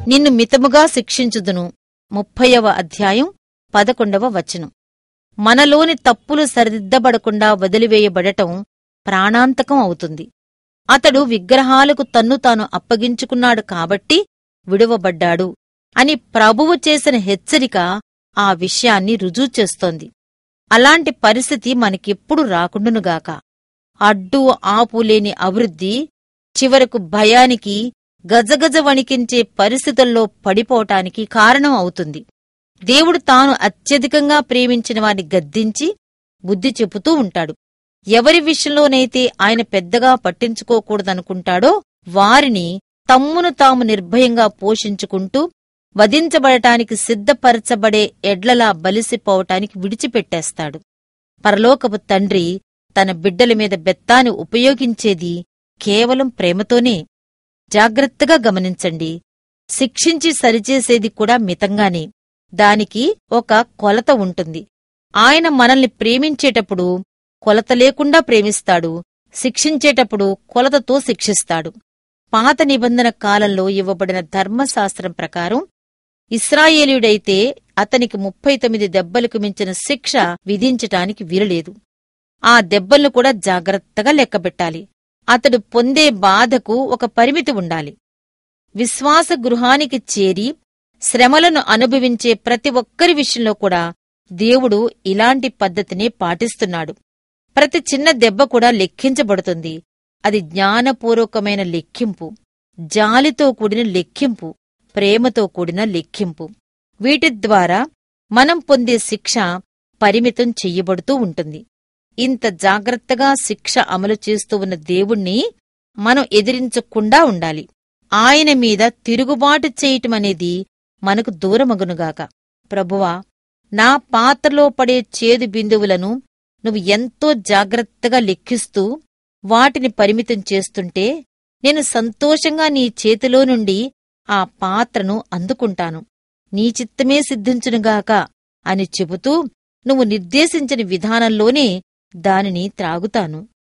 నిన్ను మితముగా శిక్షించుదును ముప్పైవ అధ్యాయం పదకొండవ వచనం మనలోని తప్పులు సరిదిద్దబడకుండా వదిలివేయబడటం ప్రాణాంతకం అవుతుంది అతడు విగ్రహాలకు తన్ను తాను అప్పగించుకున్నాడు కాబట్టి విడువబడ్డాడు అని ప్రభువు చేసిన హెచ్చరిక ఆ విషయాన్ని రుజువు చేస్తోంది అలాంటి పరిస్థితి మనకెప్పుడు రాకుండునుగాక అడ్డు ఆపు లేని అభివృద్ధి చివరకు భయానికి గజగజ వణికించే పరిస్థితుల్లో పడిపోవటానికి కారణం అవుతుంది దేవుడు తాను అత్యధికంగా ప్రేమించిన వారిని గద్దించి బుద్ధి చెబుతూ ఉంటాడు ఎవరి విషయంలోనైతే ఆయన పెద్దగా పట్టించుకోకూడదనుకుంటాడో వారిని తమ్మును తాము నిర్భయంగా పోషించుకుంటూ వధించబడటానికి సిద్ధపరచబడే ఎడ్లలా బలిసిపోవటానికి విడిచిపెట్టేస్తాడు పరలోకపు తండ్రి తన బిడ్డల మీద బెత్తాన్ని ఉపయోగించేది కేవలం ప్రేమతోనే జాగ్రత్తగా గమనించండి శిక్షించి సరిచేసేది కూడా మితంగానే దానికి ఒక కొలత ఉంటుంది ఆయన మనల్ని ప్రేమించేటప్పుడు కొలత లేకుండా ప్రేమిస్తాడు శిక్షించేటప్పుడు కొలతతో శిక్షిస్తాడు పాత నిబంధన కాలంలో ఇవ్వబడిన ధర్మశాస్త్రం ప్రకారం ఇస్రాయేలీయుడైతే అతనికి ముప్పై తొమ్మిది దెబ్బలకు మించిన శిక్ష విధించటానికి వీలులేదు ఆ దెబ్బలను కూడా జాగ్రత్తగా లెక్కబెట్టాలి అతడు పొందే బాధకు ఒక పరిమితి ఉండాలి విశ్వాస గృహానికి చేరి శ్రమలను అనుభవించే ప్రతి ఒక్కరి విషయంలో కూడా దేవుడు ఇలాంటి పద్ధతినే పాటిస్తున్నాడు ప్రతి చిన్న దెబ్బ కూడా లెక్కించబడుతుంది అది జ్ఞానపూర్వకమైన లెక్కింపు జాలితో కూడిన లెక్కింపు ప్రేమతో కూడిన లెక్కింపు వీటి ద్వారా మనం పొందే శిక్ష పరిమితం చెయ్యబడుతూ ఉంటుంది ఇంత జాగ్రత్తగా శిక్ష అమలు చేస్తూ ఉన్న దేవుణ్ణి మనం ఎదిరించకుండా ఉండాలి ఆయన మీద తిరుగుబాటు చేయటమనేది మనకు దూరమగునుగాక ప్రభువా నా పాత్రలో పడే చేదు బిందువులను నువ్వు ఎంతో జాగ్రత్తగా లెక్కిస్తూ వాటిని పరిమితం చేస్తుంటే నేను సంతోషంగా నీ చేతిలో నుండి ఆ పాత్రను అందుకుంటాను నీ చిత్తమే సిద్ధించునుగాక అని చెబుతూ నువ్వు నిర్దేశించిన విధానంలోనే దానిని త్రాగుతాను